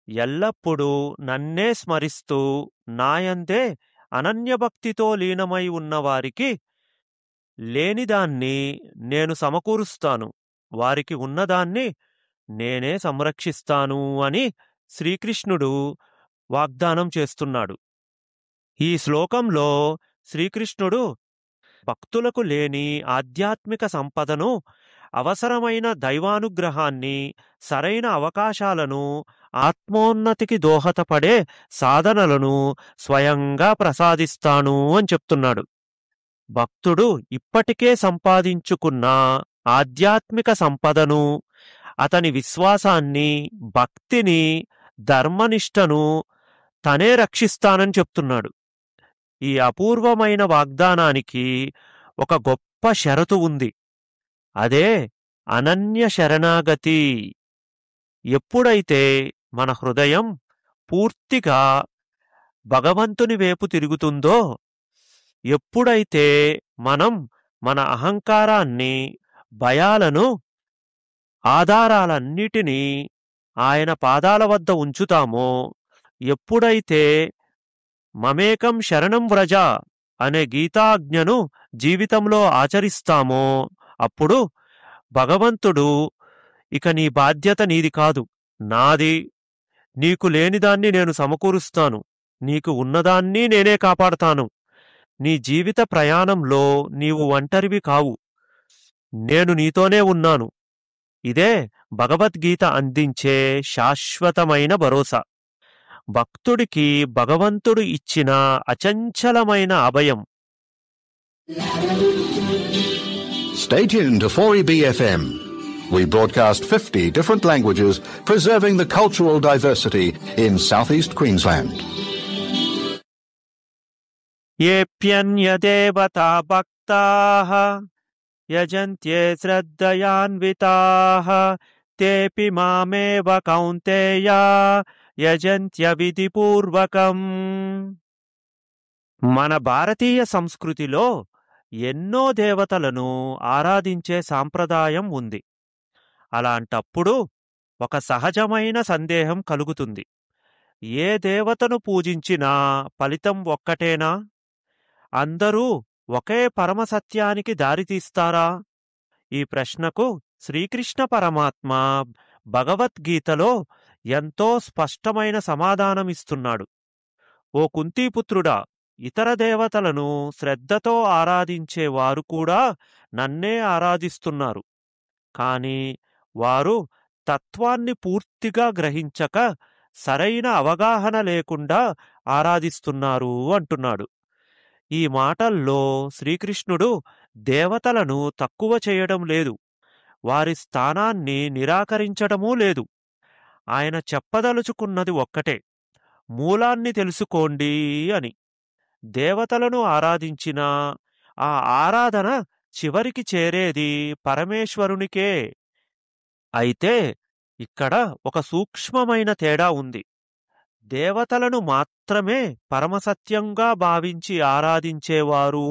ఎల్లప్పుడూ నన్నే స్మరిస్తూ నాయందే అనన్యభక్తితో లీనమై ఉన్నవారికి లేనిదాన్ని నేను సమకూరుస్తాను వారికి ఉన్నదాన్ని నేనే సంరక్షిస్తాను అని శ్రీకృష్ణుడు వాగ్దానం చేస్తున్నాడు ఈ శ్లోకంలో శ్రీకృష్ణుడు భక్తులకు లేని ఆధ్యాత్మిక సంపదను అవసరమైన దైవానుగ్రహాన్ని సరైన అవకాశాలను ఆత్మోన్నతికి దోహదపడే సాధనలను స్వయంగా ప్రసాదిస్తాను అని చెప్తున్నాడు భక్తుడు ఇప్పటికే సంపాదించుకున్న ఆధ్యాత్మిక సంపదను అతని విశ్వాసాన్ని భక్తిని ధర్మనిష్టను తనే రక్షిస్తానని చెప్తున్నాడు ఈ అపూర్వమైన వాగ్దానానికి ఒక గొప్ప షరతు ఉంది అదే అనన్య శరణాగతి ఎప్పుడైతే మన హృదయం పూర్తిగా భగవంతుని వైపు తిరుగుతుందో ఎప్పుడైతే మనం మన అహంకారాన్ని భయాలను ఆధారాలన్నిటినీ ఆయన పాదాల వద్ద ఉంచుతామో ఎప్పుడైతే మమేకం శరణం వ్రజ అనే గీతాజ్ఞను జీవితంలో ఆచరిస్తామో అప్పుడు భగవంతుడు ఇక నీ బాధ్యత నీది కాదు నాది నీకు లేనిదాన్ని నేను సమకూరుస్తాను నీకు ఉన్నదాన్ని నేనే కాపాడతాను నీ జీవిత ప్రయాణంలో నీవు ఒంటరివి కావు నేను నీతోనే ఉన్నాను ఇదే భగవద్గీత అందించే శాశ్వతమైన భరోసా భక్తుడికి భగవంతుడు ఇచ్చిన అచంచలమైన అభయం Stay tuned to 4EBFM. We broadcast 50 different languages, preserving the cultural diversity in southeast Queensland. ఏప్యన్యదేవతా భక్తాః యజంత్యే శ్రద్ధయాన్వితాః తేపి మామేవ Kaunteya యజంత్య విధిపూర్వకం మన భారతీయ సంస్కృతిలో ఎన్నో దేవతలను ఆరాధించే సాంప్రదాయం ఉంది అలాంటప్పుడు ఒక సహజమైన సందేహం కలుగుతుంది ఏ దేవతను పూజించినా ఫలితం ఒక్కటేనా అందరూ ఒకే పరమసత్యానికి దారితీస్తారా ఈ ప్రశ్నకు శ్రీకృష్ణ పరమాత్మ భగవద్గీతలో ఎంతో స్పష్టమైన సమాధానమిస్తున్నాడు ఓ కుంతీపుత్రుడా ఇతర దేవతలను శ్రద్ధతో ఆరాధించేవారు కూడా నన్నే ఆరాధిస్తున్నారు కాని వారు తత్వాన్ని పూర్తిగా గ్రహించక సరైన అవగాహన లేకుండా ఆరాధిస్తున్నారు అంటున్నాడు ఈ మాటల్లో శ్రీకృష్ణుడు దేవతలను తక్కువ చేయడం లేదు వారి స్థానాన్ని నిరాకరించడమూ లేదు ఆయన చెప్పదలుచుకున్నది ఒక్కటే మూలాన్ని తెలుసుకోండి అని దేవతలను ఆరాధించిన ఆ ఆరాధన చివరికి చేరేది పరమేశ్వరునికే అయితే ఇక్కడ ఒక సూక్ష్మమైన తేడా ఉంది దేవతలను మాత్రమే పరమసత్యంగా భావించి ఆరాధించేవారు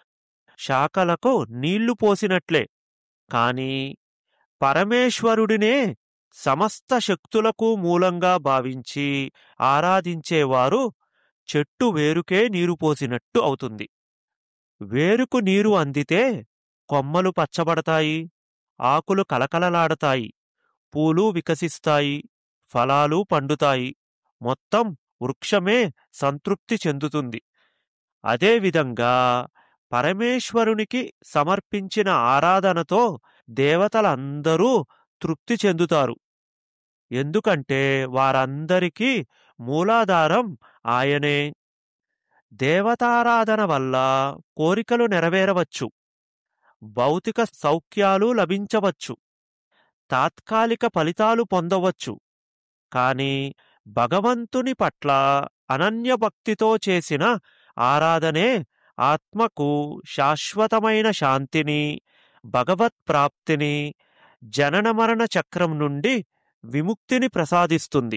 శాఖలకు నీళ్లు పోసినట్లే కాని పరమేశ్వరుడినే సమస్త శక్తులకు మూలంగా భావించి ఆరాధించేవారు చెట్టు వేరుకే నీరు పోసినట్టు అవుతుంది వేరుకు నీరు అందితే కొమ్మలు పచ్చబడతాయి ఆకులు కలకలలాడతాయి పూలు వికసిస్తాయి ఫలాలు పండుతాయి మొత్తం వృక్షమే సంతృప్తి చెందుతుంది అదేవిధంగా పరమేశ్వరునికి సమర్పించిన ఆరాధనతో దేవతలందరూ తృప్తి చెందుతారు ఎందుకంటే వారందరికీ మూలాధారం ఆయనే దేవతారాధన వల్ల కోరికలు నెరవేరవచ్చు భౌతిక సౌఖ్యాలు లభించవచ్చు తాత్కాలిక ఫలితాలు పొందవచ్చు కాని భగవంతుని పట్ల అనన్యభక్తితో చేసిన ఆరాధనే ఆత్మకు శాశ్వతమైన శాంతిని భగవత్ ప్రాప్తిని జననమరణ చక్రం నుండి విముక్తిని ప్రసాదిస్తుంది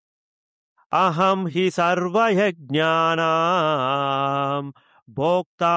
అహం హి సర్వయజ్ఞానాం భోక్తా